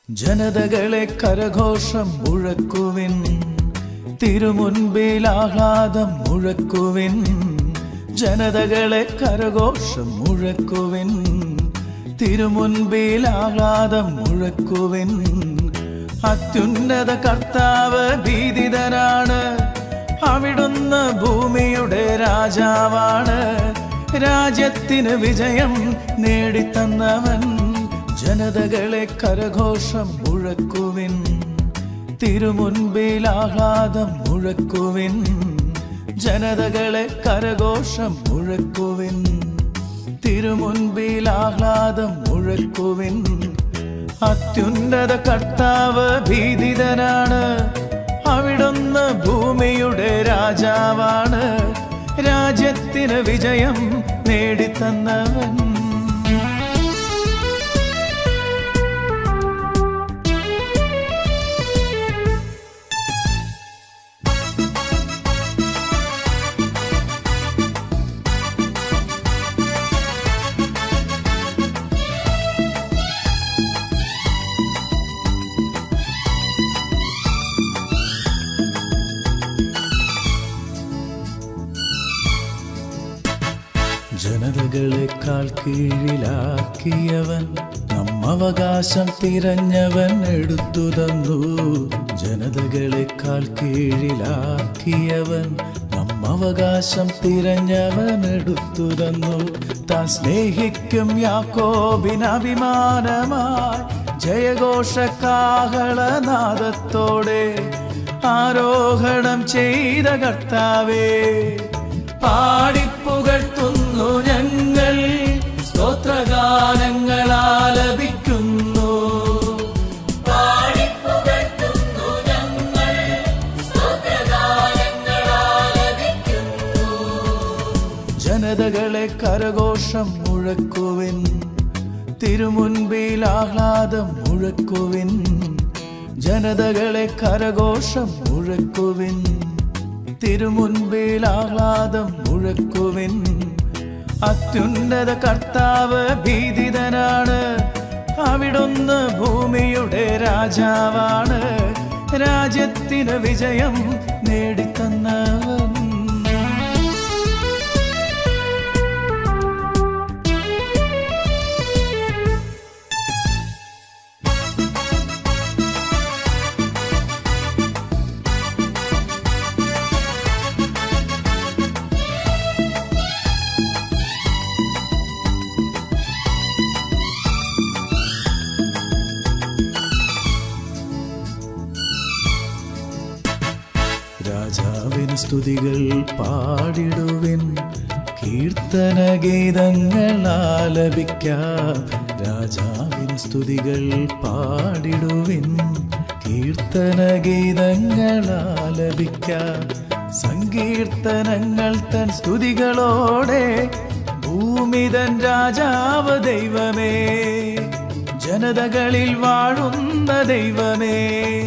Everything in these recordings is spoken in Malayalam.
ജനതകളെ കരഘോഷം മുഴക്കുവിൻ തിരുമുൻപിൽ ആഹ്ലാദം മുഴക്കുവിൻ ജനതകളെ കരഘോഷം മുഴക്കുവിൻ തിരുമുൻപിൽ ആഹ്ലാദം മുഴക്കുവിൻ അത്യുന്നത കർത്താവ് ഭീതിതനാണ് അവിടുന്ന് ഭൂമിയുടെ രാജാവാണ് രാജ്യത്തിന് വിജയം നേടിത്തന്നവൻ ജനതകളെ കരഘോഷം മുഴക്കുവിൻ തിരുമുൻപിൽ ആഹ്ലാദം മുഴക്കുവിൻ ജനതകളെ കരഘോഷം മുഴക്കുവിൻ തിരുമുൻപിൽ ആഹ്ലാദം മുഴക്കുവിൻ അത്യുന്നത കർത്താവ് ഭീതിതനാണ് അവിടുന്ന് ഭൂമിയുടെ രാജാവാണ് രാജ്യത്തിന് വിജയം നേടിത്തന്നവൻ ജനതകളെക്കാൾ കീഴിലാക്കിയവൻ നമ്മവകാശം തിരഞ്ഞവൻ എടുത്തു തന്നു ജനതകളെക്കാൾ കീഴിലാക്കിയവൻ നമ്മവകാശം തിരഞ്ഞവൻ എടുത്തു തന്നു താൻ സ്നേഹിക്കും യാക്കോബിനഭിമാനമായി ജയഘോഷക്കാഹളനാദത്തോടെ ആരോഹണം ചെയ്ത കർത്താവേ പാടിപ്പുകഴ്ത്തുന്നു ഞങ്ങൾ സ്തോത്രഗാനങ്ങൾ ആലപിക്കുന്നു പാടിപ്പുകഴ്ത്തുന്നു ഞങ്ങൾ സ്തോത്രഗാനങ്ങൾ ആലപിക്കുന്നു ജനതകളെ കരഘോഷം മുഴക്കുവിൻ തിരുമുൻപിൽ ആഹ്ലാദം മുഴക്കുവിൻ ജനതകളെ കരഘോഷം മുഴക്കുവിൻ തിരുമുൻപിൽ ആഹ്ലാദം മുഴക്കുവിൻ അത്യുന്നത കർത്താവ് ഭീതിതനാണ് അവിടുന്ന് ഭൂമിയുടെ രാജാവാണ് രാജ്യത്തിന് വിജയം നേടിത്തന്നവൻ രാജാവിന് സ്തുതികൾ പാടിടുവിൻ കീർത്തന ഗീതങ്ങൾ ആലപിക്കാം രാജാവിന് സ്തുതികൾ പാടിടുവിൻ കീർത്തന ഗീതങ്ങൾ ആലപിക്കാം സങ്കീർത്തനങ്ങൾ തൻ സ്തുതികളോടെ ഭൂമിതൻ രാജാവ് ദൈവമേ ജനതകളിൽ വാഴുന്ന ദൈവമേ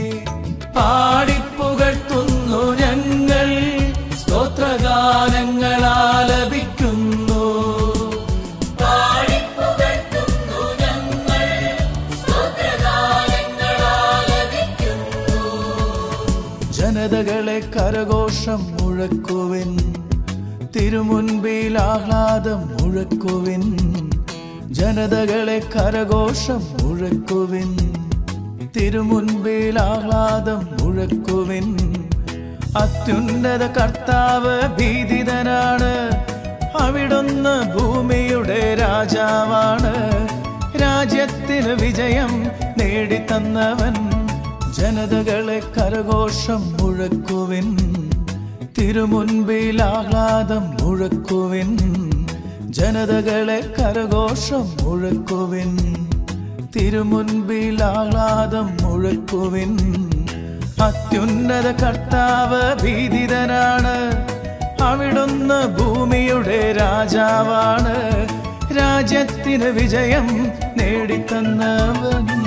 പാടിപ്പുകഴ്ത്തുന്നു ഞങ്ങൾ സ്തോത്രഗാനങ്ങൾ ആലപിക്കുന്നു പാടിപ്പുകഴ്ത്തുന്നു ഞങ്ങൾ സ്തോത്രഗാനങ്ങൾ ആലപിക്കുന്നു ജനതകളെ കരഘോഷം മുഴക്കുവിൻ തിരുമുൻപിൽ ആഹ്ലാദം മുഴക്കുവിൻ ജനതകളെ കരഘോഷം മുഴക്കുവിൻ തിരുമുൻപിൽ ആഹ്ലാദം മുഴക്കുവിൻ അത്യുന്നത കർത്താവ് ഭീതിതനാണ് അവിടുന്ന് ഭൂമിയുടെ രാജാവാണ് രാജ്യത്തിന് വിജയം നേടിത്തന്നവൻ ജനതകളെ കരഘോഷം മുഴക്കുവിൻ തിരുമുൻപിൽ ആഹ്ലാദം മുഴക്കുവിൻ ജനതകളെ കരഘോഷം മുഴക്കുവിൻ തിരുമുൻപിൽ ആഹ്ലാദം മുഴക്കുവിൻ അത്യുന്നത കർത്താവ് ഭീതിതനാണ് അവിടുന്ന് ഭൂമിയുടെ രാജാവാണ് രാജ്യത്തിന് വിജയം നേടിത്തന്നവൻ